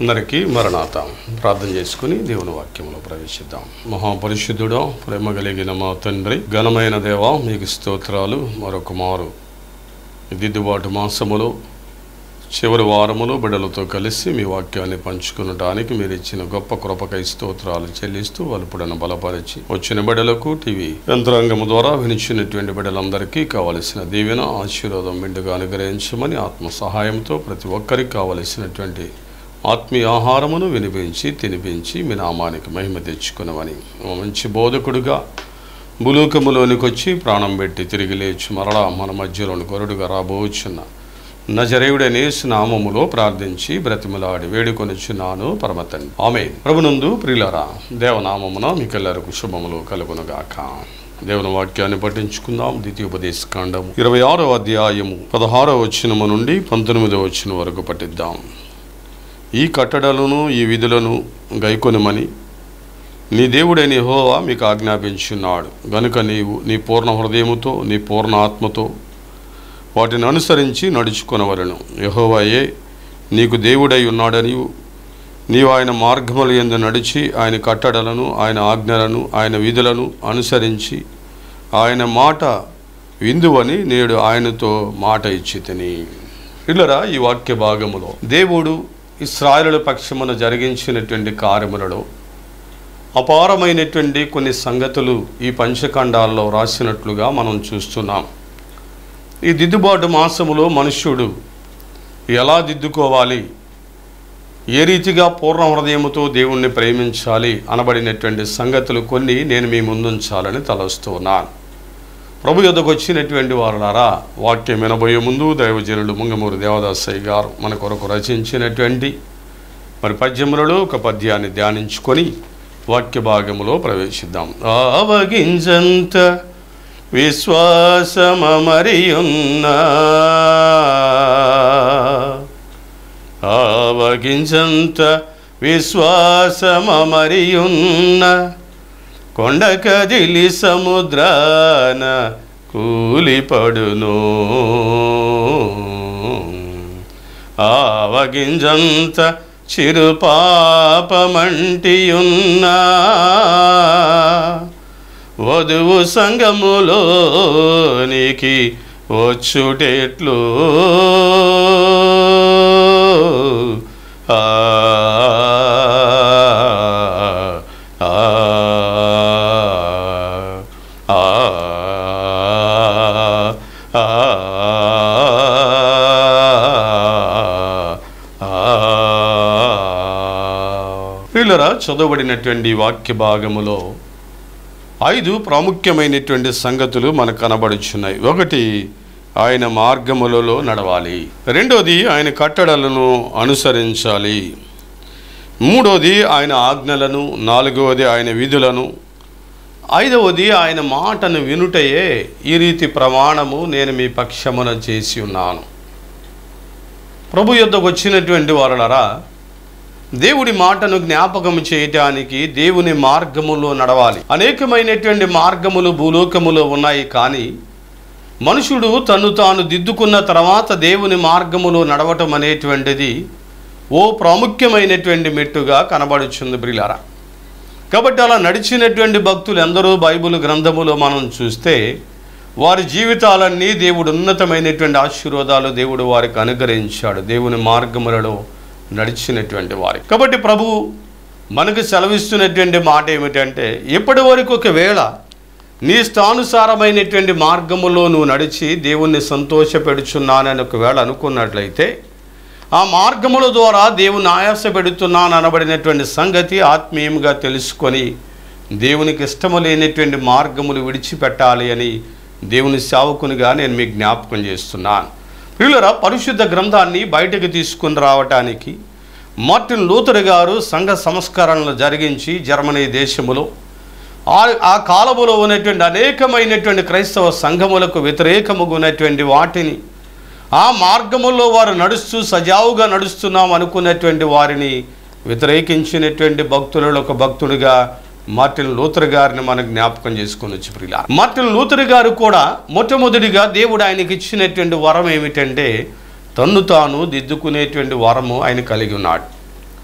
అందరికీ మరణాత ప్రార్థన చేసుకుని దేవుని వాక్యంలో ప్రవేశిద్దాం మహాపరిశుద్ధుడు ప్రేమ కలిగిన మా తండ్రి ఘనమైన దేవ మీకు స్తోత్రాలు మరొక మారు ఈ దిద్దుబాటు మాసములో చివరి వారములో బిడ్డలతో కలిసి మీ వాక్యాన్ని పంచుకునటానికి మీరు ఇచ్చిన గొప్ప కృపకై స్తోత్రాలు చెల్లిస్తూ వలుపుడను బలపరిచి వచ్చిన బిడ్డలకు టీవీ యంత్రాంగము ద్వారా వినిచినటువంటి బిడ్డలందరికీ కావలసిన దీవెన ఆశీర్వాదం మెండుగా అనుగ్రహించమని ఆత్మ సహాయంతో ప్రతి ఒక్కరికి కావలసినటువంటి ఆత్మీయ ఆహారమును వినిపించి తినిపించి మీ నామానికి మహిమ తెచ్చుకునమని ఓ మంచి బోధకుడుగా భూలోకములోనికి వచ్చి ప్రాణం పెట్టి తిరిగి లేచి మరలా మన మధ్యలోని కొరడుగా రాబోచున్న నజరేయుడనే నామములో ప్రార్థించి బ్రతిమలాడి వేడుకొనిచున్నాను పరమతండి ఆమె ప్రభునందు ప్రియులరా దేవనామమున మీకెల్లరకు శుభములు కలుగునుగాక దేవుని వాక్యాన్ని పఠించుకుందాం ద్వితీయోపదేశ కాండము ఇరవై ఆరో అధ్యాయము పదహారో వచనము నుండి పంతొమ్మిదో వచనం వరకు పఠిద్దాం ఈ కట్టడలను ఈ విధులను గైకొనమని నీ దేవుడైన యెహోవా మీకు ఆజ్ఞాపించున్నాడు గనుక నీవు నీ పూర్ణ హృదయముతో నీ పూర్ణ ఆత్మతో వాటిని అనుసరించి నడుచుకొనవలను యెహోవాయే నీకు దేవుడై ఉన్నాడని నీవు ఆయన మార్గముల యందు నడిచి ఆయన కట్టడలను ఆయన ఆజ్ఞలను ఆయన విధులను అనుసరించి ఆయన మాట విందువని నేడు ఆయనతో మాట ఇచ్చి తిని పిల్లరా ఈ వాక్య భాగములో దేవుడు ఇస్రాయలుల పక్షమున జరిగించినటువంటి కార్యములలో అపారమైనటువంటి కొన్ని సంగతులు ఈ పంచఖండాల్లో రాసినట్లుగా మనం చూస్తున్నాం ఈ దిద్దుబాటు మాసములో మనుష్యుడు ఎలా దిద్దుకోవాలి ఏ రీతిగా పూర్ణ హృదయముతో దేవుణ్ణి ప్రేమించాలి అనబడినటువంటి సంగతులు కొన్ని నేను మీ ముందుంచాలని తలస్తున్నాను ప్రభు యొద్దకు వచ్చినటువంటి వారులారా వాక్యం వినబోయే ముందు దైవజనులు ముంగమూరు దేవదాసయ్య గారు మన కొరకు రచించినటువంటి మరి పద్యములలో ఒక పద్యాన్ని ధ్యానించుకొని వాక్య భాగములో ప్రవేశిద్దాం ఆవగించంత విశ్వాసమరియున్న ఆవగించంత విశ్వాసమరియున్న కొండ కదిలి సముద్రాన కూలిపడును ఆవగింజంత చిరు పాపమంటియున్నా వధువు సంగములోనికి వచ్చుటెట్లు ఆ ఆ ఆ ఆ పిల్లరా చదవబడినటువంటి వాక్య భాగములో ఐదు ప్రాముఖ్యమైనటువంటి సంగతులు మనకు కనబడుచున్నాయి ఒకటి ఆయన మార్గములలో నడవాలి రెండోది ఆయన కట్టడలను అనుసరించాలి మూడోది ఆయన ఆజ్ఞలను నాలుగవది ఆయన విధులను ఐదవది ఆయన మాటను వినుటయే ఈ రీతి ప్రమాణము నేను మీ పక్షమున చేసి ఉన్నాను ప్రభు యొద్దకు వచ్చినటువంటి వారులరా దేవుడి మాటను జ్ఞాపకం చేయటానికి దేవుని మార్గములో నడవాలి అనేకమైనటువంటి మార్గములు భూలోకములో ఉన్నాయి కానీ మనుషుడు తను తాను దిద్దుకున్న తర్వాత దేవుని మార్గములో నడవటం అనేటువంటిది ఓ ప్రాముఖ్యమైనటువంటి మెట్టుగా కనబడుచుంది బ్రిలారా కాబట్టి అలా నడిచినటువంటి భక్తులు ఎందరో బైబిల్ గ్రంథములో మనం చూస్తే వారి జీవితాలన్నీ దేవుడు ఉన్నతమైనటువంటి ఆశీర్వాదాలు దేవుడు వారికి అనుగ్రహించాడు దేవుని మార్గములలో నడిచినటువంటి వారి కాబట్టి ప్రభు మనకు సెలవిస్తున్నటువంటి మాట ఏమిటంటే ఇప్పటి వరకు ఒకవేళ నీ ఇష్టానుసారమైనటువంటి మార్గములో నువ్వు నడిచి దేవుణ్ణి సంతోషపెడుచున్నానని ఒకవేళ అనుకున్నట్లయితే ఆ మార్గముల ద్వారా దేవుని ఆయాస పెడుతున్నాను అనబడినటువంటి సంగతి ఆత్మీయంగా తెలుసుకొని దేవునికి ఇష్టము లేనటువంటి మార్గములు విడిచిపెట్టాలి అని దేవుని సేవకునిగా నేను మీకు జ్ఞాపకం చేస్తున్నాను ప్రియులరా పరిశుద్ధ గ్రంథాన్ని బయటకు తీసుకుని రావటానికి మార్టిన్ లూథర్ గారు సంఘ సంస్కరణలు జరిగించి జర్మనీ దేశములో ఆ ఆ కాలములో ఉన్నటువంటి అనేకమైనటువంటి క్రైస్తవ సంఘములకు వ్యతిరేకముగా ఉన్నటువంటి వాటిని ఆ మార్గములో వారు నడుస్తూ సజావుగా నడుస్తున్నాం అనుకున్నటువంటి వారిని వ్యతిరేకించినటువంటి భక్తులలో ఒక భక్తుడిగా మార్టిన్ లూథర్ గారిని మనం జ్ఞాపకం చేసుకుని వచ్చి ప్రియుల మార్టిన్ లూథర్ గారు కూడా మొట్టమొదటిగా దేవుడు ఆయనకి ఇచ్చినటువంటి వరం ఏమిటంటే తన్ను తాను దిద్దుకునేటువంటి వరము ఆయన కలిగి ఉన్నాడు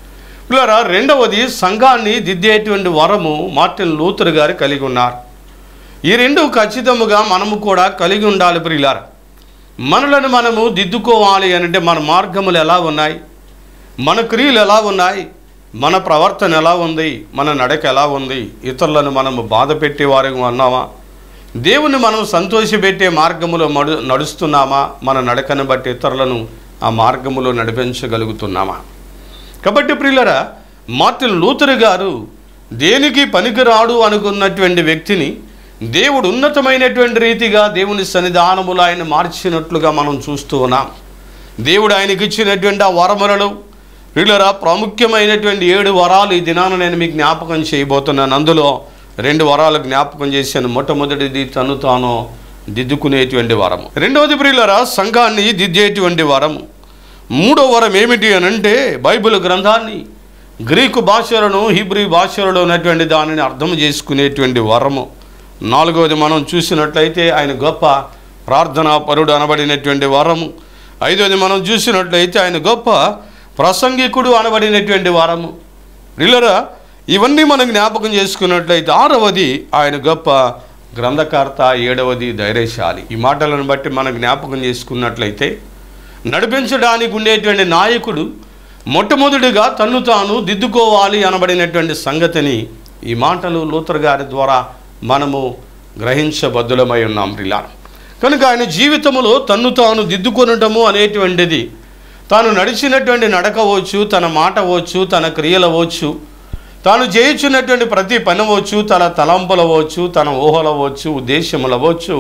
పిల్లరా రెండవది సంఘాన్ని దిద్దేటువంటి వరము మార్టిన్ లూథర్ గారు కలిగి ఉన్నారు ఈ రెండు ఖచ్చితముగా మనము కూడా కలిగి ఉండాలి ప్రియులారా మనలను మనము దిద్దుకోవాలి అంటే మన మార్గములు ఎలా ఉన్నాయి మన క్రియలు ఎలా ఉన్నాయి మన ప్రవర్తన ఎలా ఉంది మన నడక ఎలా ఉంది ఇతరులను మనము బాధ పెట్టేవారు అన్నామా దేవుని మనం సంతోషపెట్టే మార్గములో మడు నడుస్తున్నామా మన నడకను బట్టి ఇతరులను ఆ మార్గములో నడిపించగలుగుతున్నామా కాబట్టి ప్రియులరా మార్టిన్ లూథర్ గారు దేనికి పనికిరాడు అనుకున్నటువంటి వ్యక్తిని దేవుడు ఉన్నతమైనటువంటి రీతిగా దేవుని సన్నిధానములు ఆయన మార్చినట్లుగా మనం చూస్తూ ఉన్నాం దేవుడు ఆయనకి ఇచ్చినటువంటి ఆ వరములలో ప్రియులరా ప్రాముఖ్యమైనటువంటి ఏడు వరాలు ఈ దినాన నేను మీకు జ్ఞాపకం చేయబోతున్నాను అందులో రెండు వరాలు జ్ఞాపకం చేశాను మొట్టమొదటిది తను తాను దిద్దుకునేటువంటి వరము రెండవది ప్రియులరా సంఘాన్ని దిద్దేటువంటి వరము మూడో వరం ఏమిటి అని అంటే బైబిల్ గ్రంథాన్ని గ్రీకు భాషలను హీబ్రీ భాషలలో ఉన్నటువంటి దానిని అర్థం చేసుకునేటువంటి వరము నాలుగవది మనం చూసినట్లయితే ఆయన గొప్ప ప్రార్థనా పరుడు అనబడినటువంటి వరము ఐదవది మనం చూసినట్లయితే ఆయన గొప్ప ప్రసంగికుడు అనబడినటువంటి వరము రిల్లరా ఇవన్నీ మనం జ్ఞాపకం చేసుకున్నట్లయితే ఆరవది ఆయన గొప్ప గ్రంథకర్త ఏడవది ధైర్యశాలి ఈ మాటలను బట్టి మనం జ్ఞాపకం చేసుకున్నట్లయితే నడిపించడానికి ఉండేటువంటి నాయకుడు మొట్టమొదటిగా తన్ను తాను దిద్దుకోవాలి అనబడినటువంటి సంగతిని ఈ మాటలు లూథర్ గారి ద్వారా మనము గ్రహించబద్దులమై ఉన్నాం రిలా కనుక ఆయన జీవితంలో తన్ను తాను దిద్దుకొనటము అనేటువంటిది తాను నడిచినటువంటి నడకవచ్చు తన మాట అవ్వచ్చు తన క్రియలవచ్చు తాను చేయించున్నటువంటి ప్రతి పని అవ్వచ్చు తన తలంపులవచ్చు తన ఊహలవచ్చు ఉద్దేశములవచ్చు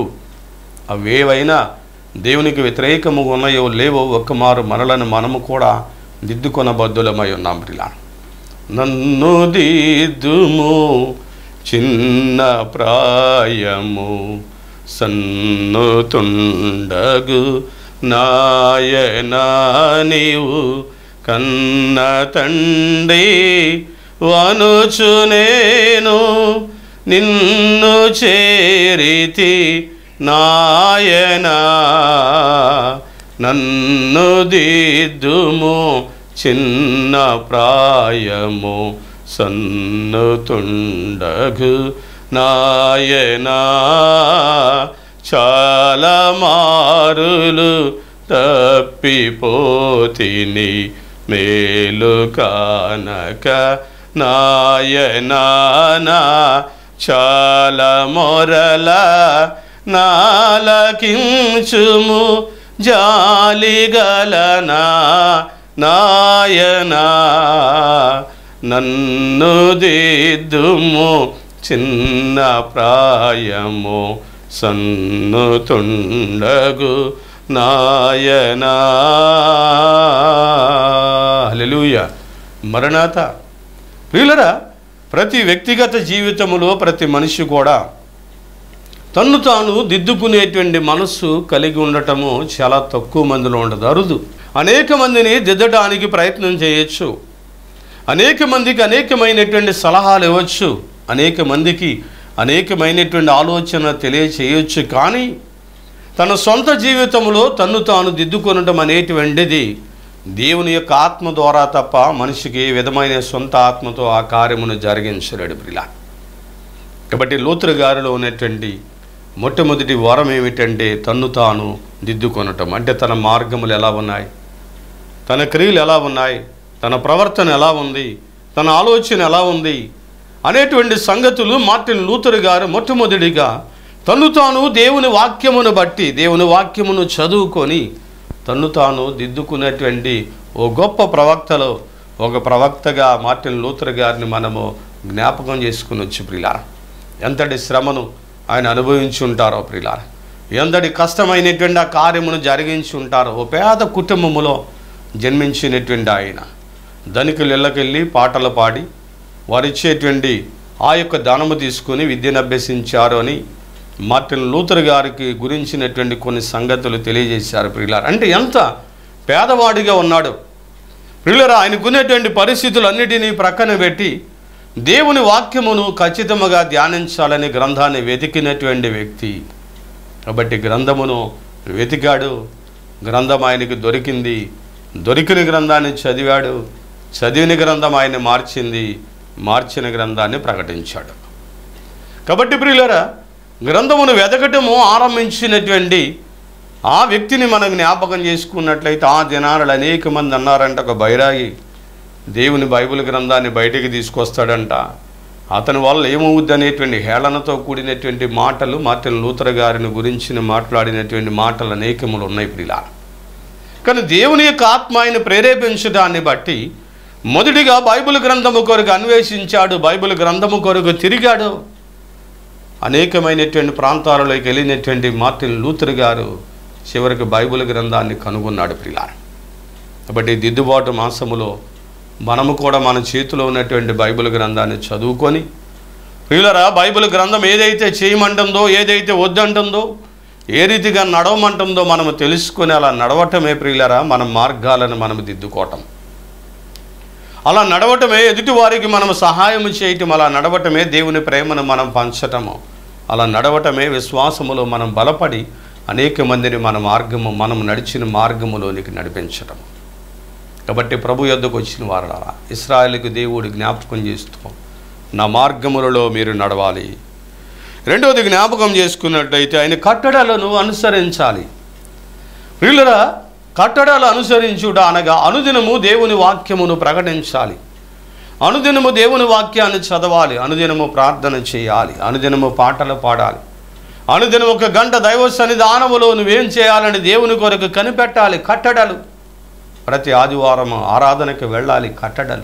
అవేవైనా దేవునికి వ్యతిరేకముగా ఉన్నాయో లేవో ఒక్కమారు మనలను మనము కూడా దిద్దుకొనబద్దులమై ఉన్నాం ప్రిలా నన్ను దిద్దుము చిన్న ప్రాయము సన్నుతుండగు నాయనా నీవు కన్న తండ్రి వనుచు నేను నిన్ను చేరితి నాయనా నన్ను దిద్దుము చిన్న ప్రాయము సన్నుతుండగు నాయనా చాలా మారులు తప్పిపోతిని మేలు కానక నాయనా చాలా మొరల నాలకించుము జాలిగలనా నాయనా నన్ను దిద్దుము చిన్న ప్రాయము సన్నుతుండగు నాయనా హల్లెలూయా మరణాత ప్రియులరా ప్రతి వ్యక్తిగత జీవితంలో ప్రతి మనిషి కూడా తన్ను తాను దిద్దుకునేటువంటి మనస్సు కలిగి ఉండటము చాలా తక్కువ మందిలో ఉండదు అరుదు అనేక మందిని దిద్దడానికి ప్రయత్నం చేయొచ్చు అనేక మందికి అనేకమైనటువంటి సలహాలు ఇవ్వచ్చు అనేక మందికి అనేకమైనటువంటి ఆలోచన తెలియచేయొచ్చు కానీ తన సొంత జీవితంలో తన్ను తాను దిద్దుకొనడం అనేటువంటిది దేవుని యొక్క ఆత్మ ద్వారా తప్ప మనిషికి ఏ విధమైన సొంత ఆత్మతో ఆ కార్యమును జరిగించలేడు ప్రిలా కాబట్టి లోతురు గారిలో ఉన్నటువంటి మొట్టమొదటి వరం ఏమిటంటే తన్ను తాను దిద్దుకొనటం అంటే తన మార్గములు ఎలా ఉన్నాయి తన క్రియలు ఎలా ఉన్నాయి తన ప్రవర్తన ఎలా ఉంది తన ఆలోచన ఎలా ఉంది అనేటువంటి సంగతులు మార్టిన్ లూథర్ గారు మొట్టమొదటిగా తన్ను తాను దేవుని వాక్యమును బట్టి దేవుని వాక్యమును చదువుకొని తన్ను తాను దిద్దుకున్నటువంటి ఓ గొప్ప ప్రవక్తలో ఒక ప్రవక్తగా మార్టిన్ లూథర్ గారిని మనము జ్ఞాపకం చేసుకుని వచ్చి ప్రిలార ఎంతటి శ్రమను ఆయన అనుభవించి ఉంటారో ప్రిలార ఎంతటి కష్టమైనటువంటి ఆ కార్యమును జరిగించి ఉంటారో ఓ పేద కుటుంబములో జన్మించినటువంటి ఆయన ధనికులు ఇళ్ళకెళ్ళి పాటలు పాడి వారిచ్చేటువంటి ఆ యొక్క దానము తీసుకొని విద్యను అభ్యసించారు అని మార్టిన్ లూథర్ గారికి గురించినటువంటి కొన్ని సంగతులు తెలియజేశారు ప్రియులారు అంటే ఎంత పేదవాడిగా ఉన్నాడు ప్రియులరా ఆయనకున్నటువంటి పరిస్థితులన్నిటినీ ప్రక్కన పెట్టి దేవుని వాక్యమును ఖచ్చితంగా ధ్యానించాలని గ్రంథాన్ని వెతికినటువంటి వ్యక్తి కాబట్టి గ్రంథమును వెతికాడు గ్రంథం ఆయనకి దొరికింది దొరికిన గ్రంథాన్ని చదివాడు చదివిన గ్రంథం ఆయన మార్చింది మార్చిన గ్రంథాన్ని ప్రకటించాడు కాబట్టి ప్రియులరా గ్రంథమును వెదకటము ఆరంభించినటువంటి ఆ వ్యక్తిని మనం జ్ఞాపకం చేసుకున్నట్లయితే ఆ దినాలు అనేక మంది అన్నారంట ఒక బైరాగి దేవుని బైబిల్ గ్రంథాన్ని బయటికి తీసుకొస్తాడంట అతని వల్ల ఏమవుద్ది అనేటువంటి హేళనతో కూడినటువంటి మాటలు మార్టిన్ లూథర్ గారిని గురించిన మాట్లాడినటువంటి మాటలు అనేకములు ఉన్నాయి ప్రిలా కానీ దేవుని యొక్క ఆత్మ ఆయన ప్రేరేపించడాన్ని బట్టి మొదటిగా బైబిల్ గ్రంథము కొరకు అన్వేషించాడు బైబిల్ గ్రంథము కొరకు తిరిగాడు అనేకమైనటువంటి ప్రాంతాలలోకి వెళ్ళినటువంటి మార్టిన్ లూథర్ గారు చివరికి బైబిల్ గ్రంథాన్ని కనుగొన్నాడు ప్రిలా కాబట్టి ఈ దిద్దుబాటు మాసములో మనము కూడా మన చేతిలో ఉన్నటువంటి బైబిల్ గ్రంథాన్ని చదువుకొని ప్రియులరా బైబిల్ గ్రంథం ఏదైతే చేయమంటుందో ఏదైతే వద్దంటుందో ఏ రీతిగా నడవమంటుందో మనము తెలుసుకొని అలా నడవటమే ప్రియులరా మన మార్గాలను మనం దిద్దుకోవటం అలా నడవటమే ఎదుటి వారికి మనం సహాయం చేయటం అలా నడవటమే దేవుని ప్రేమను మనం పంచటము అలా నడవటమే విశ్వాసములో మనం బలపడి అనేక మందిని మన మార్గము మనం నడిచిన మార్గములోనికి నడిపించటం కాబట్టి ప్రభు యొద్దకు వచ్చిన వారలారా ఇస్రాయేల్కి దేవుడు జ్ఞాపకం చేస్తూ నా మార్గములలో మీరు నడవాలి రెండవది జ్ఞాపకం చేసుకున్నట్టయితే ఆయన కట్టడలను అనుసరించాలి ప్రియులరా కట్టడాలు అనుసరించుట అనగా అనుదినము దేవుని వాక్యమును ప్రకటించాలి అనుదినము దేవుని వాక్యాన్ని చదవాలి అనుదినము ప్రార్థన చేయాలి అనుదినము పాటలు పాడాలి అనుదినం ఒక గంట దైవ సన్నిధానములో నువ్వేం చేయాలని దేవుని కొరకు కనిపెట్టాలి కట్టడలు ప్రతి ఆదివారం ఆరాధనకి వెళ్ళాలి కట్టడలు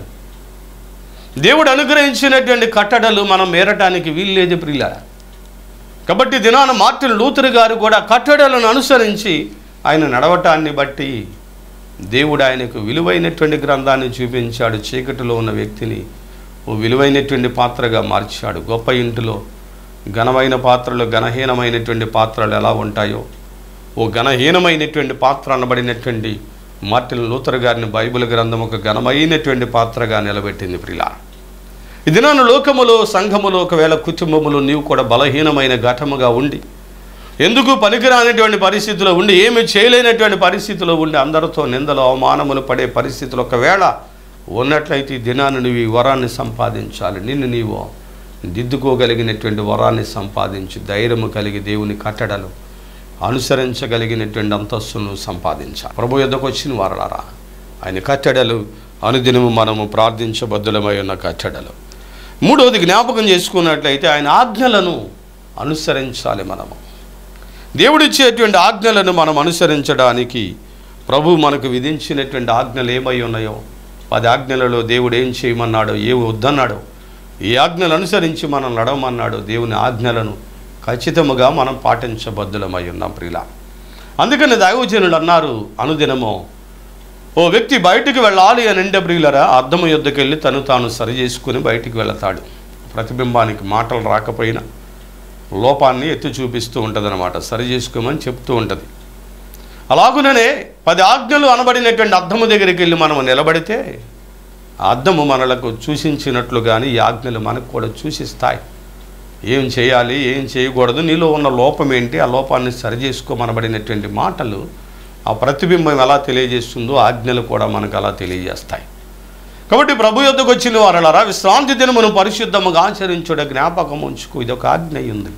దేవుడు అనుగ్రహించినటువంటి కట్టడలు మనం మేరటానికి వీల్లేదు ప్రియుల కాబట్టి దినాన మార్టిన్ లూథర్ గారు కూడా కట్టడలను అనుసరించి ఆయన నడవటాన్ని బట్టి దేవుడు ఆయనకు విలువైనటువంటి గ్రంథాన్ని చూపించాడు చీకటిలో ఉన్న వ్యక్తిని ఓ విలువైనటువంటి పాత్రగా మార్చాడు గొప్ప ఇంటిలో ఘనమైన పాత్రలు ఘనహీనమైనటువంటి పాత్రలు ఎలా ఉంటాయో ఓ ఘనహీనమైనటువంటి పాత్ర అనబడినటువంటి మార్టిన్ లూథర్ గారిని బైబిల్ గ్రంథం ఒక ఘనమైనటువంటి పాత్రగా నిలబెట్టింది ప్రిలా ఈ దినాన లోకములో సంఘములో ఒకవేళ కుటుంబములో నీవు కూడా బలహీనమైన ఘటముగా ఉండి ఎందుకు పనికిరానటువంటి పరిస్థితిలో ఉండి ఏమి చేయలేనటువంటి పరిస్థితిలో ఉండి అందరితో నిందలు అవమానములు పడే పరిస్థితులు ఒకవేళ ఉన్నట్లయితే ఈ దినాన్ని నువ్వు ఈ వరాన్ని సంపాదించాలి నిన్ను నీవు దిద్దుకోగలిగినటువంటి వరాన్ని సంపాదించి ధైర్యము కలిగి దేవుని కట్టడలు అనుసరించగలిగినటువంటి అంతస్తును సంపాదించాలి ప్రభు యొద్దకు వచ్చిన వారలారా ఆయన కట్టడలు అనుదినము మనము ప్రార్థించబద్దులమై ఉన్న కట్టడలు మూడవది జ్ఞాపకం చేసుకున్నట్లయితే ఆయన ఆజ్ఞలను అనుసరించాలి మనము దేవుడిచ్చేటువంటి ఆజ్ఞలను మనం అనుసరించడానికి ప్రభు మనకు విధించినటువంటి ఆజ్ఞలు ఏమై ఉన్నాయో పది ఆజ్ఞలలో దేవుడు ఏం చేయమన్నాడో ఏ వద్దన్నాడో ఈ ఆజ్ఞలు అనుసరించి మనం నడవమన్నాడో దేవుని ఆజ్ఞలను ఖచ్చితముగా మనం పాటించబద్దులమై ఉన్నాం ప్రిలా అందుకని దైవజనులు అన్నారు అనుదినము ఓ వ్యక్తి బయటికి వెళ్ళాలి అని అంటే ప్రియులరా అద్దము యుద్ధకి వెళ్ళి తను తాను సరి చేసుకుని బయటికి వెళతాడు ప్రతిబింబానికి మాటలు రాకపోయినా లోపాన్ని ఎత్తి చూపిస్తూ ఉంటుంది అనమాట సరి చేసుకోమని చెప్తూ ఉంటుంది అలాగుననే పది ఆజ్ఞలు అనబడినటువంటి అద్దము దగ్గరికి వెళ్ళి మనం నిలబడితే ఆ అద్దము మనలకు సూచించినట్లు కానీ ఈ ఆజ్ఞలు మనకు కూడా సూచిస్తాయి ఏం చేయాలి ఏం చేయకూడదు నీలో ఉన్న లోపం ఏంటి ఆ లోపాన్ని సరి చేసుకోమనబడినటువంటి మాటలు ఆ ప్రతిబింబం ఎలా తెలియజేస్తుందో ఆజ్ఞలు కూడా మనకు అలా తెలియజేస్తాయి కాబట్టి ప్రభు యొద్దకు వచ్చిన వారలారా విశ్రాంతి దినమును పరిశుద్ధముగా ఆచరించుట జ్ఞాపకం ఉంచుకో ఇది ఒక ఆజ్ఞ అయి ఉంది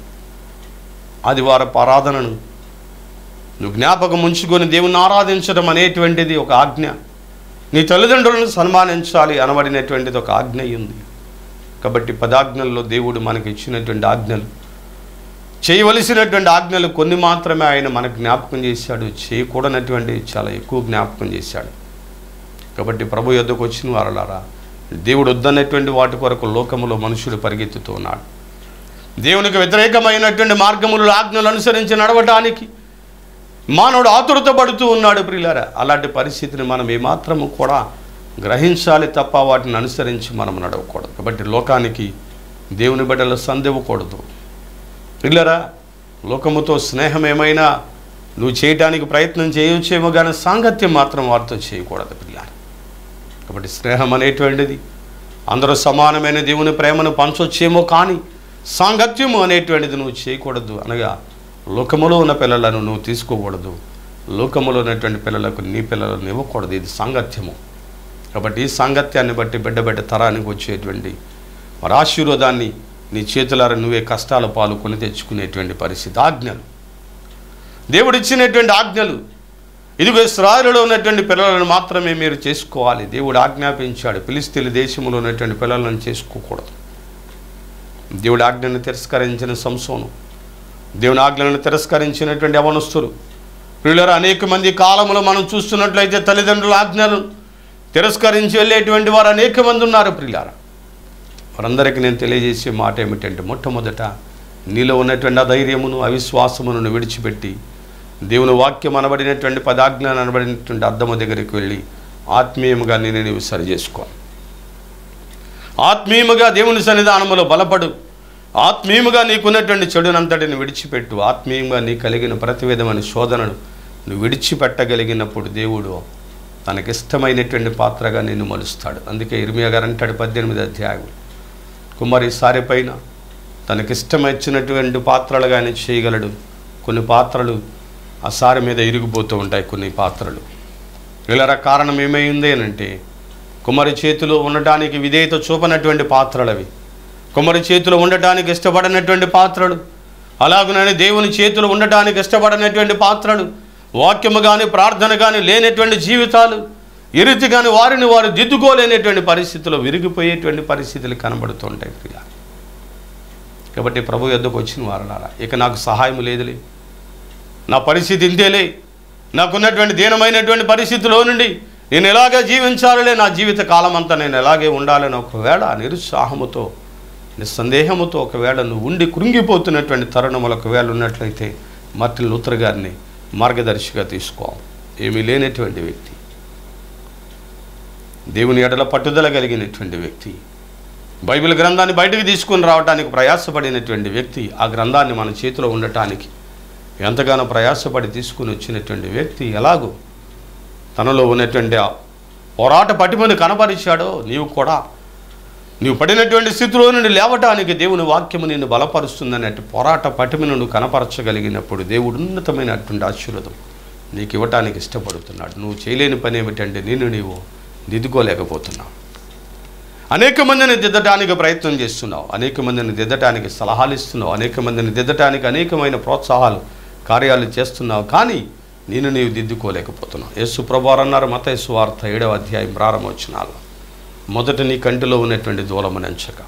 ఆదివారపు ఆరాధనను నువ్వు జ్ఞాపకం ఉంచుకొని దేవుని ఆరాధించడం అనేటువంటిది ఒక ఆజ్ఞ నీ తల్లిదండ్రులను సన్మానించాలి అనబడినటువంటిది ఒక ఆజ్ఞ అయి ఉంది కాబట్టి పదాజ్ఞల్లో దేవుడు మనకి ఇచ్చినటువంటి ఆజ్ఞలు చేయవలసినటువంటి ఆజ్ఞలు కొన్ని మాత్రమే ఆయన మనకు జ్ఞాపకం చేశాడు చేయకూడనటువంటి చాలా ఎక్కువ జ్ఞాపకం చేశాడు కాబట్టి ప్రభు యొద్దకు వచ్చిన వారలారా దేవుడు వద్దన్నటువంటి వాటి కొరకు లోకములో మనుషుడు పరిగెత్తుతూ ఉన్నాడు దేవునికి వ్యతిరేకమైనటువంటి మార్గములు ఆజ్ఞలు అనుసరించి నడవటానికి మానవుడు ఆతురత పడుతూ ఉన్నాడు ప్రియులారా అలాంటి పరిస్థితిని మనం ఏమాత్రము కూడా గ్రహించాలి తప్ప వాటిని అనుసరించి మనం నడవకూడదు కాబట్టి లోకానికి దేవుని బిడ్డలు సందివ్వకూడదు పిల్లరా లోకముతో స్నేహం ఏమైనా నువ్వు చేయటానికి ప్రయత్నం చేయొచ్చేమో కానీ సాంగత్యం మాత్రం వారితో చేయకూడదు పిల్ల కాబట్టి స్నేహం అనేటువంటిది అందరూ సమానమైన దేవుని ప్రేమను పంచొచ్చేమో కానీ సాంగత్యము అనేటువంటిది నువ్వు చేయకూడదు అనగా లోకములో ఉన్న పిల్లలను నువ్వు తీసుకోకూడదు లోకములో ఉన్నటువంటి పిల్లలకు నీ పిల్లలను ఇవ్వకూడదు ఇది సాంగత్యము కాబట్టి ఈ సాంగత్యాన్ని బట్టి బిడ్డ బిడ్డ తరానికి వచ్చేటువంటి మరి ఆశీర్వాదాన్ని నీ చేతులారా నువ్వే కష్టాల పాలు కొని తెచ్చుకునేటువంటి పరిస్థితి ఆజ్ఞలు దేవుడు ఇచ్చినటువంటి ఆజ్ఞలు ఇదిగో ఇస్రాయలులో ఉన్నటువంటి పిల్లలను మాత్రమే మీరు చేసుకోవాలి దేవుడు ఆజ్ఞాపించాడు ఫిలిస్తీన్ల దేశంలో ఉన్నటువంటి పిల్లలను చేసుకోకూడదు దేవుడి ఆజ్ఞను తిరస్కరించిన సంసోను దేవుని ఆజ్ఞలను తిరస్కరించినటువంటి అవనస్తులు పిల్లలు అనేక మంది కాలంలో మనం చూస్తున్నట్లయితే తల్లిదండ్రుల ఆజ్ఞలు తిరస్కరించి వెళ్ళేటువంటి వారు అనేక మంది ఉన్నారు ప్రియులారా వారందరికీ నేను తెలియజేసే మాట ఏమిటంటే మొట్టమొదట నీలో ఉన్నటువంటి అధైర్యమును అవిశ్వాసమును నువ్వు విడిచిపెట్టి దేవుని వాక్యం అనబడినటువంటి పదాజ్ఞానం అనబడినటువంటి అద్దము దగ్గరికి వెళ్ళి ఆత్మీయముగా నేను నీవు సరి చేసుకో ఆత్మీయముగా దేవుని సన్నిధానములో బలపడు ఆత్మీయముగా నీకున్నటువంటి చెడునంతటిని విడిచిపెట్టు ఆత్మీయంగా నీ కలిగిన ప్రతి విధమైన శోధనను నువ్వు విడిచిపెట్టగలిగినప్పుడు దేవుడు తనకిష్టమైనటువంటి పాత్రగా నిన్ను మలుస్తాడు అందుకే ఇర్మియా గారు అంటాడు పద్దెనిమిది అధ్యాయం కుమారి సారి పైన తనకిష్టమైనటువంటి పాత్రలుగా ఆయన చేయగలడు కొన్ని పాత్రలు ఆ సారి మీద ఇరిగిపోతూ ఉంటాయి కొన్ని పాత్రలు ఇలా కారణం ఏమైంది అని అంటే కుమారి చేతిలో ఉండటానికి విధేయత చూపనటువంటి పాత్రలు అవి కుమారి చేతిలో ఉండటానికి ఇష్టపడనటువంటి పాత్రలు అలాగునని దేవుని చేతిలో ఉండటానికి ఇష్టపడనటువంటి పాత్రలు వాక్యము కానీ ప్రార్థన కానీ లేనటువంటి జీవితాలు ఈ రీతిగాని వారిని వారు దిద్దుకోలేనటువంటి పరిస్థితుల్లో విరిగిపోయేటువంటి పరిస్థితులు కనబడుతుంటాయి ప్రియ కాబట్టి ప్రభు యొద్దకు వచ్చిన వారలారా ఇక నాకు సహాయం లేదులే నా పరిస్థితి ఇంతేలే నాకున్నటువంటి దీనమైనటువంటి పరిస్థితిలో నుండి నేను ఎలాగే జీవించాలలే నా జీవిత కాలం అంతా నేను ఎలాగే ఉండాలని ఒకవేళ నిరుత్సాహముతో నిస్సందేహముతో ఒకవేళ నువ్వు ఉండి కృంగిపోతున్నటువంటి తరుణములు ఒకవేళ ఉన్నట్లయితే మార్టిన్ లూథర్ గారిని మార్గదర్శిగా తీసుకో ఏమీ లేనటువంటి వ్యక్తి దేవుని ఎడల పట్టుదల కలిగినటువంటి వ్యక్తి బైబిల్ గ్రంథాన్ని బయటకు తీసుకుని రావడానికి ప్రయాసపడినటువంటి వ్యక్తి ఆ గ్రంథాన్ని మన చేతిలో ఉండటానికి ఎంతగానో ప్రయాసపడి తీసుకుని వచ్చినటువంటి వ్యక్తి ఎలాగో తనలో ఉన్నటువంటి ఆ పోరాట పటిమను కనపరిచాడో నీవు కూడా నీవు పడినటువంటి స్థితిలో నుండి లేవటానికి దేవుని వాక్యము నిన్ను బలపరుస్తుందనే పోరాట పటిమను నువ్వు కనపరచగలిగినప్పుడు దేవుడు ఉన్నతమైనటువంటి ఆశీర్వదం నీకు ఇవ్వటానికి ఇష్టపడుతున్నాడు నువ్వు చేయలేని పని ఏమిటంటే నిన్ను నీవు దిద్దుకోలేకపోతున్నావు అనేక మందిని దిద్దటానికి ప్రయత్నం చేస్తున్నావు అనేక మందిని దిద్దటానికి సలహాలు ఇస్తున్నావు అనేక మందిని దిద్దటానికి అనేకమైన ప్రోత్సాహాలు కార్యాలు చేస్తున్నావు కానీ నేను నీవు దిద్దుకోలేకపోతున్నావు యేసు ప్రభారు అన్నారు మత యేసు వార్త ఏడవ అధ్యాయం ప్రారంభోచనాలు మొదట నీ కంటిలో ఉన్నటువంటి దూలము ఎంచక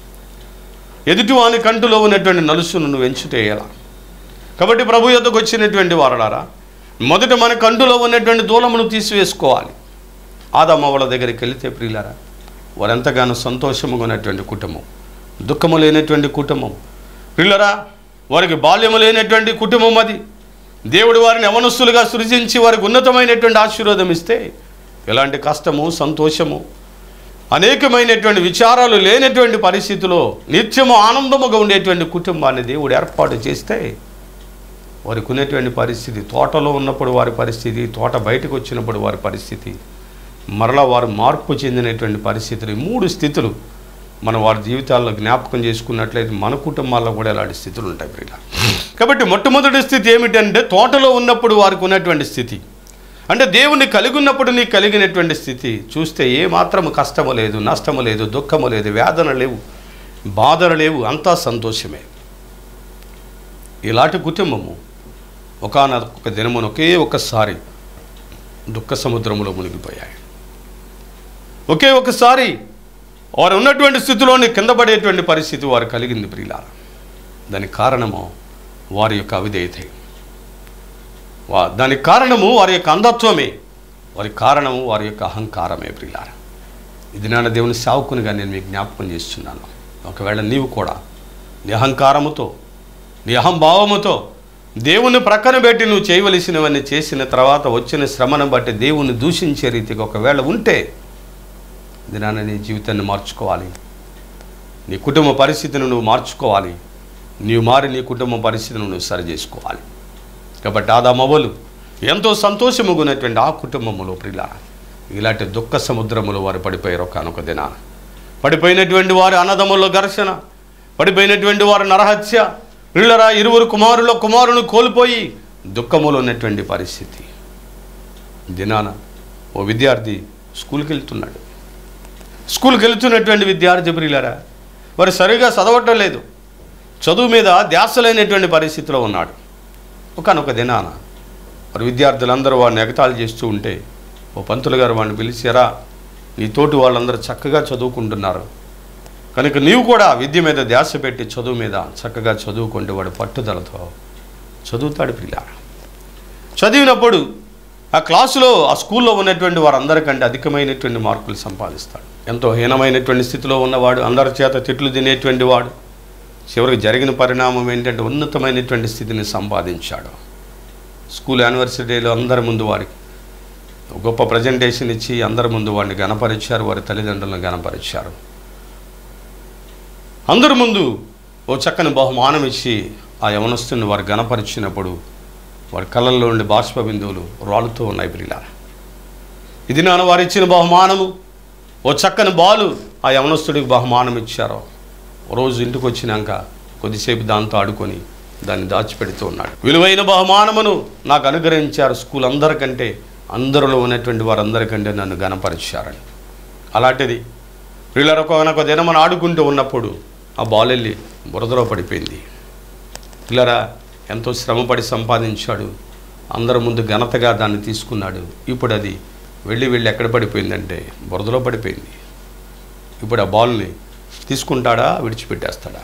ఎదుటి వాని కంటిలో ఉన్నటువంటి నలుసును నువ్వు ఎంచుటే ఎలా కాబట్టి ప్రభు యొద్దకు వచ్చినటువంటి వారలారా మొదట మన కంటిలో ఉన్నటువంటి దూలమును తీసివేసుకోవాలి ఆదమ్మ వాళ్ళ దగ్గరికి వెళితే ప్రియులారా వారు ఎంతగానో సంతోషముగా ఉన్నటువంటి కుటుంబం దుఃఖము లేనటువంటి కుటుంబం పిల్లరా వారికి బాల్యము లేనటువంటి కుటుంబం అది దేవుడు వారిని అవనస్తులుగా సృజించి వారికి ఉన్నతమైనటువంటి ఆశీర్వాదం ఇస్తే ఎలాంటి కష్టము సంతోషము అనేకమైనటువంటి విచారాలు లేనటువంటి పరిస్థితిలో నిత్యము ఆనందముగా ఉండేటువంటి కుటుంబాన్ని దేవుడు ఏర్పాటు చేస్తే వారికి ఉన్నటువంటి పరిస్థితి తోటలో ఉన్నప్పుడు వారి పరిస్థితి తోట బయటకు వచ్చినప్పుడు వారి పరిస్థితి మరలా వారు మార్పు చెందినటువంటి పరిస్థితులు ఈ మూడు స్థితులు మన వారి జీవితాల్లో జ్ఞాపకం చేసుకున్నట్లయితే మన కుటుంబాల్లో కూడా ఇలాంటి స్థితులు ఉంటాయి ప్రియుల కాబట్టి మొట్టమొదటి స్థితి ఏమిటంటే తోటలో ఉన్నప్పుడు వారికి ఉన్నటువంటి స్థితి అంటే దేవుని కలిగి ఉన్నప్పుడు నీకు కలిగినటువంటి స్థితి చూస్తే ఏ మాత్రము కష్టము లేదు నష్టము లేదు దుఃఖము లేదు వేదన లేవు బాధలు లేవు అంతా సంతోషమే ఇలాంటి కుటుంబము ఒకనొక దినమున ఒకే ఒక్కసారి దుఃఖ సముద్రంలో మునిగిపోయాయి ఒకే ఒకసారి వారు ఉన్నటువంటి స్థితిలోని కింద పడేటువంటి పరిస్థితి వారు కలిగింది ప్రియుల దానికి కారణము వారి యొక్క అవిధేయతే వా దానికి కారణము వారి యొక్క అంధత్వమే వారి కారణము వారి యొక్క అహంకారమే ప్రియులార ఇది నాన్న దేవుని సావుకునిగా నేను మీకు జ్ఞాపకం చేస్తున్నాను ఒకవేళ నీవు కూడా నీ అహంకారముతో నీ అహంభావముతో దేవుని ప్రక్కన పెట్టి నువ్వు చేయవలసినవన్నీ చేసిన తర్వాత వచ్చిన శ్రమను బట్టి దేవుని దూషించే రీతిగా ఒకవేళ ఉంటే దినాన నీ జీవితాన్ని మార్చుకోవాలి నీ కుటుంబ పరిస్థితిని నువ్వు మార్చుకోవాలి నీవు మారి నీ కుటుంబ పరిస్థితిని నువ్వు సరి చేసుకోవాలి కాబట్టి ఆదామవ్వలు ఎంతో సంతోషముగా ఉన్నటువంటి ఆ కుటుంబములో ప్రిలా ఇలాంటి దుఃఖ సముద్రములో వారు పడిపోయారు ఒకనొక దినాన పడిపోయినటువంటి వారి అన్నదమ్ముల ఘర్షణ పడిపోయినటువంటి వారి నరహత్య పిల్లరా ఇరువురు కుమారుల కుమారుని కోల్పోయి దుఃఖములో ఉన్నటువంటి పరిస్థితి దినాన ఓ విద్యార్థి స్కూల్కి వెళ్తున్నాడు స్కూల్కి వెళ్తున్నటువంటి విద్యార్థి ప్రియులారా మరి సరిగా చదవటం లేదు చదువు మీద ధ్యాస లేనటువంటి పరిస్థితిలో ఉన్నాడు ఒకనొక దినాన మరి విద్యార్థులందరూ వాడిని ఎగతాళి చేస్తూ ఉంటే ఓ పంతులు గారు వాడిని పిలిచారా నీ తోటి వాళ్ళందరూ చక్కగా చదువుకుంటున్నారు కనుక నీవు కూడా విద్య మీద ధ్యాస పెట్టి చదువు మీద చక్కగా చదువుకుంటే వాడు పట్టుదలతో చదువుతాడు పిల్ల చదివినప్పుడు ఆ క్లాసులో ఆ స్కూల్లో ఉన్నటువంటి వారందరికంటే అధికమైనటువంటి మార్కులు సంపాదిస్తాడు ఎంతో హీనమైనటువంటి స్థితిలో ఉన్నవాడు అందరి చేత తిట్లు తినేటువంటి వాడు చివరికి జరిగిన పరిణామం ఏంటంటే ఉన్నతమైనటువంటి స్థితిని సంపాదించాడు స్కూల్ యానివర్సిటీలో అందరి ముందు వారికి గొప్ప ప్రజెంటేషన్ ఇచ్చి అందరి ముందు వాడిని గణపరిచారు వారి తల్లిదండ్రులను గణపరిచారు అందరి ముందు ఓ చక్కని బహుమానం ఇచ్చి ఆ యవనస్తుని వారు గణపరిచినప్పుడు వారి కళ్ళల్లో ఉండి బాష్ప బిందువులు రాలుతూ ఉన్నాయి ప్రియుల ఇది నాన్న వారు ఇచ్చిన బహుమానము ఓ చక్కని బాలు ఆ యవనస్తుడికి బహుమానం ఇచ్చారు ఓ రోజు ఇంటికి వచ్చినాక కొద్దిసేపు దాంతో ఆడుకొని దాన్ని దాచిపెడుతూ ఉన్నాడు విలువైన బహుమానమును నాకు అనుగ్రహించారు స్కూల్ అందరికంటే అందరిలో ఉన్నటువంటి వారందరికంటే నన్ను గణపరిచారని అలాంటిది వీళ్ళ ఒక దినమని ఆడుకుంటూ ఉన్నప్పుడు ఆ బాల్ వెళ్ళి బురదలో పడిపోయింది పిల్లరా ఎంతో శ్రమపడి సంపాదించాడు అందరి ముందు ఘనతగా దాన్ని తీసుకున్నాడు ఇప్పుడు అది వెళ్ళి వెళ్ళి ఎక్కడ పడిపోయిందంటే బురదలో పడిపోయింది ఇప్పుడు ఆ బాల్ని తీసుకుంటాడా విడిచిపెట్టేస్తాడా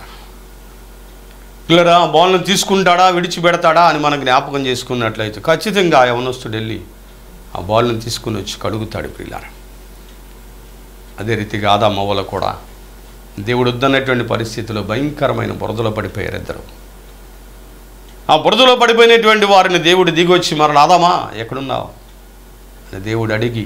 పిల్లరా ఆ బాల్ని తీసుకుంటాడా విడిచిపెడతాడా అని మనం జ్ఞాపకం చేసుకున్నట్లయితే ఖచ్చితంగా ఆ యవనస్తుడు వెళ్ళి ఆ బాల్ని తీసుకుని వచ్చి కడుగుతాడు పిల్లరా అదే రీతిగా ఆదామవ్వల కూడా దేవుడు వద్దన్నటువంటి పరిస్థితిలో భయంకరమైన బురదలో పడిపోయారు ఇద్దరు ఆ బురదలో పడిపోయినటువంటి వారిని దేవుడు దిగొచ్చి మరల ఆదామా ఎక్కడున్నావు అని దేవుడు అడిగి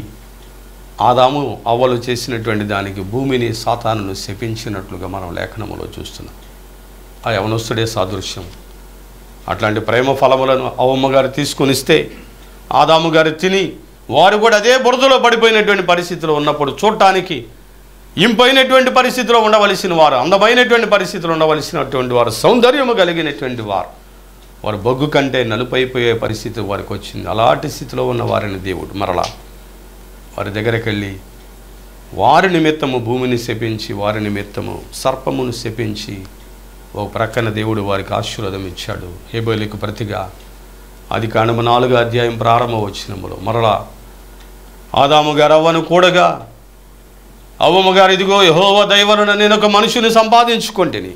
ఆదాము అవ్వలు చేసినటువంటి దానికి భూమిని సాతానును శపించినట్లుగా మనం లేఖనములో చూస్తున్నాం ఆ యవనస్తుడే సాదృశ్యం అట్లాంటి ప్రేమ ఫలములను అవమ్మ గారు తీసుకొని ఇస్తే ఆదాము గారు తిని వారు కూడా అదే బురదలో పడిపోయినటువంటి పరిస్థితిలో ఉన్నప్పుడు చూడటానికి ఇంపైనటువంటి పరిస్థితిలో ఉండవలసిన వారు అందమైనటువంటి పరిస్థితిలో ఉండవలసినటువంటి వారు సౌందర్యము కలిగినటువంటి వారు వారు బొగ్గు కంటే నలుపైపోయే పరిస్థితి వారికి వచ్చింది అలాంటి స్థితిలో ఉన్న వారిని దేవుడు మరలా వారి దగ్గరికి వెళ్ళి వారి నిమిత్తము భూమిని శపించి వారి నిమిత్తము సర్పమును శపించి ఓ ప్రక్కన దేవుడు వారికి ఆశీర్వాదం ఇచ్చాడు హేబోలికి ప్రతిగా అది కాండము నాలుగో అధ్యాయం ప్రారంభ వచ్చినములో మరలా ఆదాము గారు అవ్వను కూడగా అవ్వమ్మ గారు ఇదిగో యహోవ దైవలను నేను ఒక మనుషుని సంపాదించుకుంటేని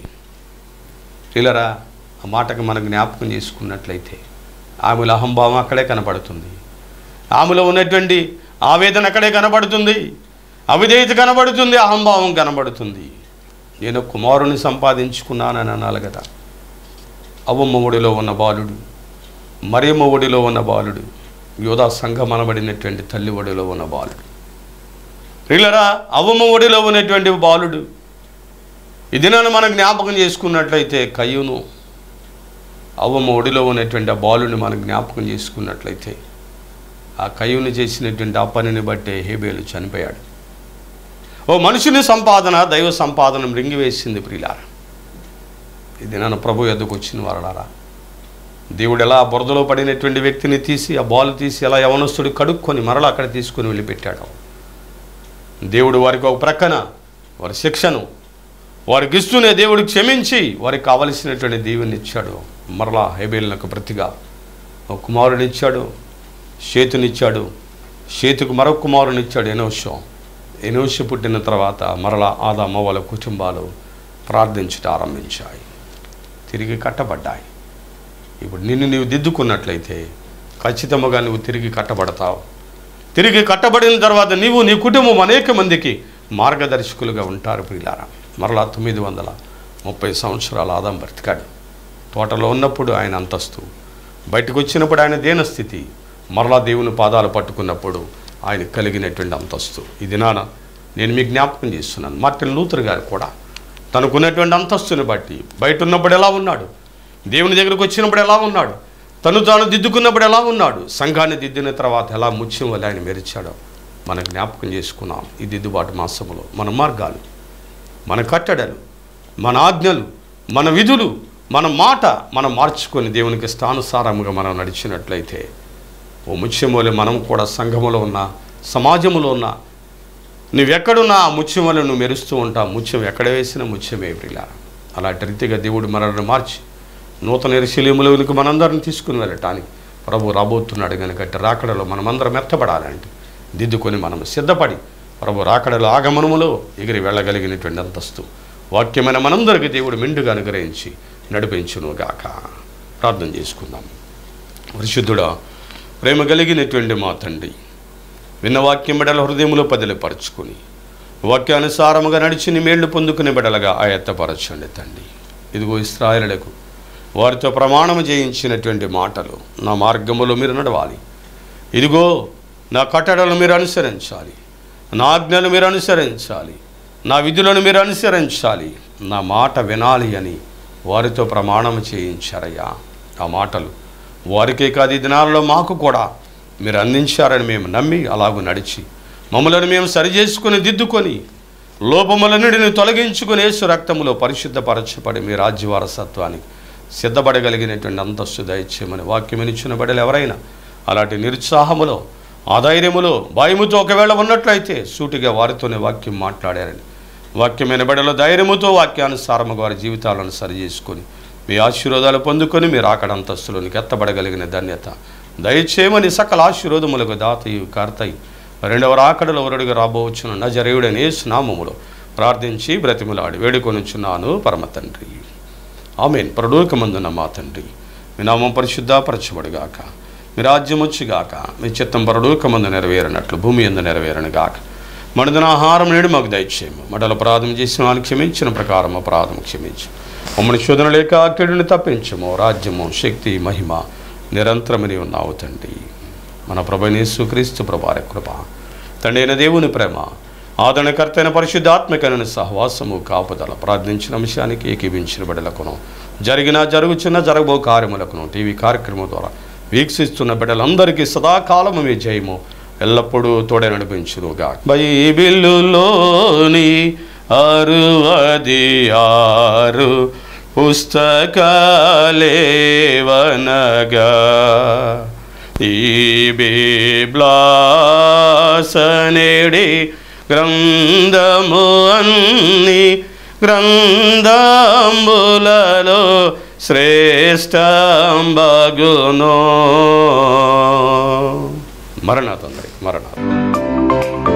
పిల్లరా ఆ మాటకు మనం జ్ఞాపకం చేసుకున్నట్లయితే ఆమెలో అహంభావం అక్కడే కనపడుతుంది ఆమెలో ఉన్నటువంటి ఆవేదన అక్కడే కనబడుతుంది అవిధేయత కనబడుతుంది అహంభావం కనబడుతుంది నేను కుమారుని సంపాదించుకున్నానని అనాలి కదా అవ్వమ్మ ఒడిలో ఉన్న బాలుడు మరియమ్మ ఒడిలో ఉన్న బాలుడు యోధా సంఘం అనబడినటువంటి తల్లి ఒడిలో ఉన్న బాలుడు ప్రియులరా అవ్వమ్మ ఒడిలో ఉన్నటువంటి బాలుడు ఇది నన్ను మనం జ్ఞాపకం చేసుకున్నట్లయితే కయ్యూను అవ్వమ్మ ఒడిలో ఉన్నటువంటి ఆ బాలుని మనం జ్ఞాపకం చేసుకున్నట్లయితే ఆ కయ్యూని చేసినటువంటి ఆ పనిని బట్టే హేబేలు చనిపోయాడు ఓ మనుషుని సంపాదన దైవ సంపాదన మృంగివేసింది ప్రియులారా ఇది నన్ను ప్రభు ఎద్దుకు వచ్చిన వారలారా దేవుడు ఎలా బురదలో పడినటువంటి వ్యక్తిని తీసి ఆ బాల్ తీసి ఎలా యవనస్తుడు కడుక్కొని మరలా అక్కడ తీసుకొని వెళ్ళిపెట్టాడు దేవుడు వారికి ఒక ప్రక్కన వారి శిక్షను వారికి ఇస్తూనే దేవుడు క్షమించి వారికి కావలసినటువంటి దీవెని ఇచ్చాడు మరలా హేబేలునకు ప్రతిగా ఒక కుమారునిచ్చాడు చేతునిచ్చాడు చేతుకు మరొక కుమారునిచ్చాడు ఎనోషం ఎనోష పుట్టిన తర్వాత మరలా ఆదామ వాళ్ళ కుటుంబాలు ప్రార్థించుట ఆరంభించాయి తిరిగి కట్టబడ్డాయి ఇప్పుడు నిన్ను నీవు దిద్దుకున్నట్లయితే ఖచ్చితంగా నువ్వు తిరిగి కట్టబడతావు తిరిగి కట్టబడిన తర్వాత నీవు నీ కుటుంబం అనేక మందికి మార్గదర్శకులుగా ఉంటారు ప్రియులారా మరలా తొమ్మిది వందల ముప్పై సంవత్సరాలు ఆదాం బ్రతికాడు తోటలో ఉన్నప్పుడు ఆయన అంతస్తు బయటకు వచ్చినప్పుడు ఆయన దేనస్థితి మరలా దేవుని పాదాలు పట్టుకున్నప్పుడు ఆయన కలిగినటువంటి అంతస్తు ఇది నాన్న నేను మీకు జ్ఞాపకం చేస్తున్నాను మార్టిన్ లూథర్ గారు కూడా తనకున్నటువంటి అంతస్తుని బట్టి బయట ఉన్నప్పుడు ఎలా ఉన్నాడు దేవుని దగ్గరకు వచ్చినప్పుడు ఎలా ఉన్నాడు తను తాను దిద్దుకున్నప్పుడు ఎలా ఉన్నాడు సంఘాన్ని దిద్దిన తర్వాత ఎలా ముత్యం వల్ల ఆయన మెరిచాడో మనం జ్ఞాపకం చేసుకున్నాం ఈ దిద్దుబాటు మాసములో మన మార్గాలు మన కట్టడలు మన ఆజ్ఞలు మన విధులు మన మాట మనం మార్చుకొని దేవునికి స్థానుసారముగా మనం నడిచినట్లయితే ఓ ముత్యం వలె మనం కూడా సంఘములో ఉన్న సమాజంలో ఉన్న నువ్వెక్కడున్నా ఆ ముత్యం వల్ల నువ్వు మెరుస్తూ ఉంటావు ముత్యం ఎక్కడ వేసినా ముత్యమే ప్రిలా అలాంటి రీతిగా దేవుడు మనల్ని మార్చి నూతన ఎరుశల్యములోనికి మనందరిని తీసుకుని వెళ్ళటానికి ప్రభు రాబోతున్నాడు కనుక రాకడలో మనమందరం మెత్తపడాలంటే దిద్దుకొని మనం సిద్ధపడి ప్రభు రాకడలో ఆగమనములో ఎగిరి వెళ్ళగలిగినటువంటి అంతస్తు వాక్యమైన మనందరికి దేవుడు మెండుగా అనుగ్రహించి నడిపించును గాక ప్రార్థన చేసుకుందాం పరిశుద్ధుడా ప్రేమ కలిగినటువంటి మా తండ్రి విన్న వాక్యం బిడల హృదయములో పదిలపరుచుకొని వాక్యానుసారముగా నడిచి నీ మేళ్లు పొందుకునే బిడలగా ఆయత్తపరచండి తండ్రి ఇదిగో ఇస్రాయలులకు వారితో ప్రమాణం చేయించినటువంటి మాటలు నా మార్గములో మీరు నడవాలి ఇదిగో నా కట్టడలు మీరు అనుసరించాలి నా ఆజ్ఞలు మీరు అనుసరించాలి నా విధులను మీరు అనుసరించాలి నా మాట వినాలి అని వారితో ప్రమాణం చేయించారయ్యా ఆ మాటలు వారికే కాదు ఈ దినాలలో మాకు కూడా మీరు అందించారని మేము నమ్మి అలాగూ నడిచి మమ్మలను మేము సరిచేసుకొని దిద్దుకొని లోపములన్నిటిని తొలగించుకుని యేసు రక్తములో పరిశుద్ధపరచబడి మీ రాజ్య వారసత్వానికి సిద్ధపడగలిగినటువంటి అంతస్తు దయచేయమని వాక్యం ఇచ్చిన బిడ్డలు ఎవరైనా అలాంటి నిరుత్సాహములో ఆధైర్యములో భయముతో ఒకవేళ ఉన్నట్లయితే సూటిగా వారితోనే వాక్యం మాట్లాడారని వాక్యమైన బిడ్డలో ధైర్యముతో వాక్యానుసారముగా వారి జీవితాలను సరిచేసుకొని మీ ఆశీర్వాదాలు పొందుకొని మీరు అక్కడ అంతస్తులోనికి ఎత్తబడగలిగిన ధన్యత దయచేయమని సకల ఆశీర్వాదములకు దాతయు కార్తయి రెండవ రాకడలో వరుడుగా రాబోవచ్చున నజరేయుడని యేసు నామములో ప్రార్థించి బ్రతిములాడి వేడుకొనుచున్నాను పరమ తండ్రి ఆమెన్ పరలోకమందున మా తండ్రి మీ నామం పరిశుద్ధపరచబడుగాక మీ రాజ్యం వచ్చుగాక మీ చిత్తం పరలోకమందు నెరవేరినట్లు భూమి ఎందు నెరవేరను గాక మణిదిన ఆహారం నేడు మాకు దయచేయము మడల అపరాధం చేసిన వారిని క్షమించిన ప్రకారం అపరాధం క్షమించు మమ్మల్ని శోధన లేక అక్కడిని తప్పించము రాజ్యము శక్తి మహిమ నిరంతరమని ఉన్నావు తండ్రి మన ప్రభనేసు క్రీస్తు ప్రభార కృప తండ్రి అయిన దేవుని ప్రేమ ఆదరణకర్తైన పరిశుద్ధాత్మకైన సహవాసము కాపుదల ప్రార్థించిన అంశానికి ఏకీభించిన బిడ్డలకును జరిగిన జరుగుచున్న జరగబో కార్యములకును టీవీ కార్యక్రమం ద్వారా వీక్షిస్తున్న బిడ్డలందరికీ సదాకాలము మీ జయము ఎల్లప్పుడూ తోడే నడిపించునుగా బైబిల్లులోని అరువది ఆరు పుస్తకాలేవనగా ఈ బీబ్లాసనేడి గ్రంథము అన్ని గ్రంథంబులలో శ్రేష్టంబగునో మరణాతందరి మరణాలు